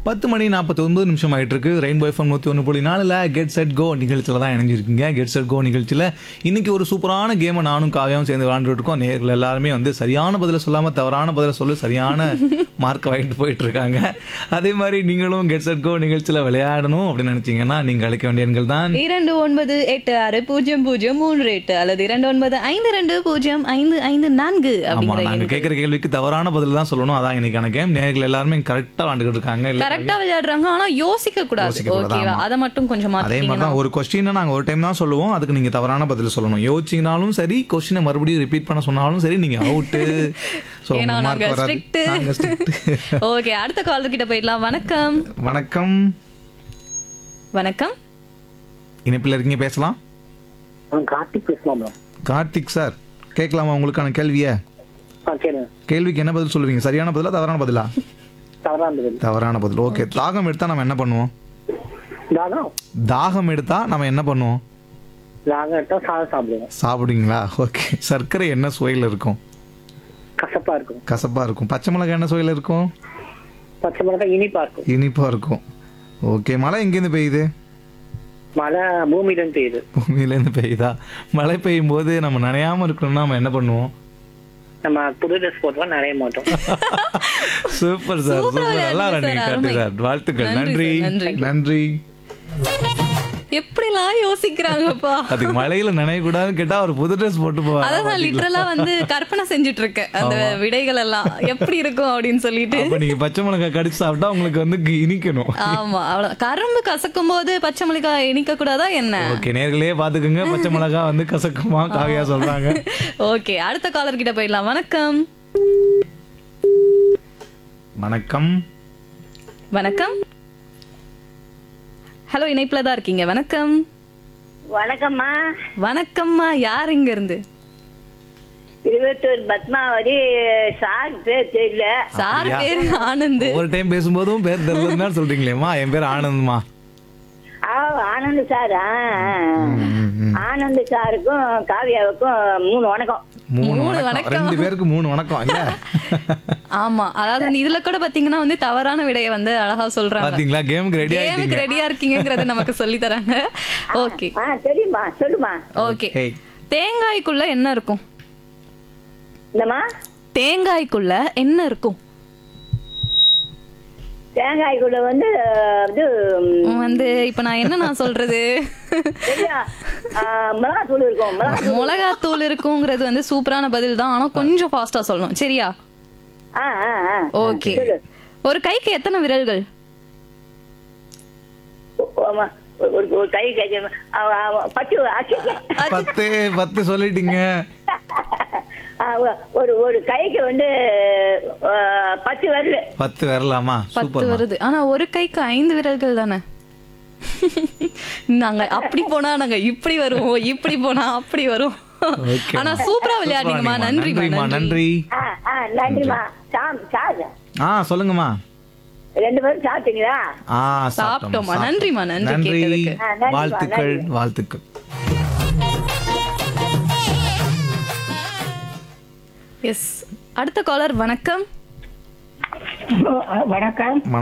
பத்து மணி நாற்பத்தி ஒன்பது நிமிஷம் ஆயிட்டு இருக்கு ரெயின்போ எஃப்எம் நூற்றி ஒன்று புள்ளி நாலில் கெட் செட் கோ நிகழ்ச்சியில் தான் இணைஞ்சிருக்கீங்க கெட் செட் கோ நிகழ்ச்சியில் இன்னைக்கு ஒரு சூப்பரான கேமை நானும் காவியாவும் சேர்ந்து விளாண்டுட்டு இருக்கோம் நேர்கள் எல்லாருமே வந்து சரியான பதிலை சொல்லாமல் தவறான பதிலை சொல்லி சரியான மார்க் வாங்கிட்டு போயிட்டு இருக்காங்க அதே மாதிரி நீங்களும் கெட் செட் கோ நிகழ்ச்சியில் விளையாடணும் அப்படின்னு நினைச்சீங்கன்னா நீங்கள் அழைக்க வேண்டிய எண்கள் தான் இரண்டு ஒன்பது எட்டு ஆறு பூஜ்ஜியம் பூஜ்ஜியம் மூன்று எட்டு அல்லது இரண்டு ஒன்பது ஐந்து ரெண்டு பூஜ்ஜியம் ஐந்து ஐந்து நான்கு ஆமா அப்படிங்கிற நாங்க கேட்குற கேள்விக்கு தவறான பதில் தான் சொல்லணும் அதான் இன்னைக்கான கேம் நேர்கள் எல்லாருமே கரெக்டாக விளாண்டுக்கிட்டு இருக்காங்க இல்ல கரெக்டா விளையாடுறாங்க ஆனா யோசிக்க கூடாது யோசிக்க கூடாது, ஓகேவா ஆமா. அதை மட்டும் கொஞ்சம் அதே மாதிரி மாத்திட்டீங்கன்னா தான் ஒரு கொஸ்டினை நாங்கள் ஒரு டைம் தான் சொல்லுவோம் அதுக்கு நீங்கள் தவறான பதில் சொல்லணும் யோசிச்சிங்கனாலும் சரி கொஸ்டினை மறுபடியும் ரிப்பீட் பண்ண சொன்னாலும் சரி நீங்கள் அவுட்டு ஸோ ஏன்னா நாங்க மார்க் வராது strict. நாங்கள் ஸ்ட்ரிக்ட் ஓகே அடுத்த காலர் கிட்ட போயிடலாம் வணக்கம் வணக்கம் வணக்கம் இணைப்பில் இருக்கீங்க பேசலாம் ஆ கார்த்திக் பேசலாம் மேம் கார்த்திக் சார் கேட்கலாமா உங்களுக்கான கேள்வியை ஆ சரிங்க கேள்விக்கு என்ன பதில் சொல்லுவீங்க சரியான பதிலா தவறான பதிலா தவறா இருந்தது தவறான பதில் ஓகே தாகம் எடுத்தா நம்ம என்ன பண்ணுவோம் தாகம் தாகம் எடுத்தா நம்ம என்ன பண்ணுவோம் தாகம் எடுத்தா சாதம் சாப்பிடுவோம் சாப்பிடுவீங்களா ஓகே சர்க்கரை என்ன சுவையில் இருக்கும் கசப்பா இருக்கும் கசப்பா இருக்கும் பச்சை மிளகாய் என்ன சுவையில் இருக்கும் பச்சை மிளகாய் இனிப்பா இருக்கும் இனிப்பா இருக்கும் ஓகே மழை எங்கேருந்து பெய்யுது மழை பூமியில இருந்து பெய்யுது பூமியிலேருந்து பெய்யுதா மழை பெய்யும் போது நம்ம நனையாம இருக்கணும்னா நம்ம என்ன பண்ணுவோம் நம்ம புது ட்ரெஸ் போட்டுலாம் நிறைய மாட்டோம் சூப்பர் சார் Super சூப்பர் நல்லா விளையாடுங்க ரன்னிங் sir, காட்டு அருமை. சார் வாழ்த்துக்கள் நன்றி நன்றி sir, நன்றி. நன்றி எப்படிலாம் யோசிக்கிறாங்கப்பா அதுக்கு மழையில நனையக்கூடாதுன்னு கேட்டா ஒரு புது ட்ரெஸ் போட்டு போவாங்க அதான் நான் லிட்டரலா வந்து கற்பனை செஞ்சுட்டு இருக்கேன் அந்த விடைகள் எல்லாம் எப்படி இருக்கும் அப்படின்னு சொல்லிட்டு அப்ப நீங்க பச்சை மிளகாய் கடிச்சு சாப்பிட்டா உங்களுக்கு வந்து கி- இனிக்கணும் ஆமா அவ்வளவு கரும்பு கசக்கும் போது பச்சை மிளகாய் இனிக்க கூடாதா என்ன ஓகே நேர்களே பாத்துக்கோங்க பச்சை மிளகாய் வந்து கசக்குமா காவியா சொல்றாங்க ஓகே அடுத்த காலர் கிட்ட போயிடலாம் வணக்கம் வணக்கம் வணக்கம் ஹலோ இணைப்புல தான் இருக்கீங்க வணக்கம் வணக்கம்மா வணக்கம்மா யார் இங்க இருந்து திருவத்தூர் பத்மாவதி சார் பேர் தெரியல சார் பேரு ஆனந்த் ஒவ்வொரு டைம் பேசும்போதும் பேர் தெரியலன்னு தான் சொல்றீங்களேம்மா என் பேர் ஆனந்த்மா ஆ ஆனந்த் சார் ஆ, ஆ. ஆனந்த் சாருக்கும் காவியாவுக்கும் மூணு வணக்கம் மூணு மூணு வணக்கம் வணக்கம். ரெண்டு பேருக்கு மூணு வணக்கம் இல்ல ஆமா அதாவது வந்து இதுல கூட பாத்தீங்கன்னா வந்து தவறான விடையை வந்து அழகா சொல்றாங்க பாத்தீங்களா கேமுக்கு ரெடி கேமுக்கு ஆயிட்டீங்க ரெடியா இருக்கீங்கங்கறத நமக்கு சொல்லி தராங்க ஓகே ஆ தெரியுமா சொல்லுமா ஓகே ஹேய் தேங்காய்க்குள்ள என்ன இருக்கும் இந்தம்மா தேங்காய்க்குள்ள என்ன இருக்கும் தேங்காய்க்குள்ள வந்து இது ம், வந்து இப்ப நான் என்ன நான் சொல்றது தெரியும் ஆ, மிளகாத்தூள் இருக்கும் மிளகாத்தூள் மிளகாத்தூள் இருக்குங்கிறது வந்து சூப்பரான பதில் தான் ஆனா கொஞ்சம் ஃபாஸ்டா சொல்லணும் சரியா ஆ ஆ ஆ ஓகே சொல்லு. ஒரு கைக்கு எத்தனை விரல்கள் ஆமா, ஒரு- ஒரு ஒரு கை கை ஆ, ஆ, பத்து அச்சி, பத்து பத்து சொல்லிட்டீங்க ஆ, ஒரு ஒரு கைக்கு வந்து ஆ, பத்து வரல பத்து வரலாமா பத்து சூப்பர் வருது ஆனா ஒரு கைக்கு ஐந்து விரல்கள் தானே நாங்க அப்படி போனா நாங்க இப்படி வருவோம் இப்படி போனா அப்படி வரும் ஓகே ஆனா சூப்பரா விளையாடுங்கம்மா நன்றிமா நன்றிமா நன்றி நன்றி ஆ ஆ நன்றிம்மா சாம் சார் ஆ சொல்லுங்கம்மா ரெண்டு பேரும் சாப்பிட்டீங்களா ஆ சாப்பிட்டோம்மா. சாப்பிட்டோம்மா. நன்றிம்மா, நன்றி நன்றி கேட்டதுக்கு. ஆ, நன்றிம்மா, வாழ்த்துக்கள் நன்றி. வாழ்த்துக்கள் எஸ் அடுத்த காலர் வணக்கம் வணக்கம்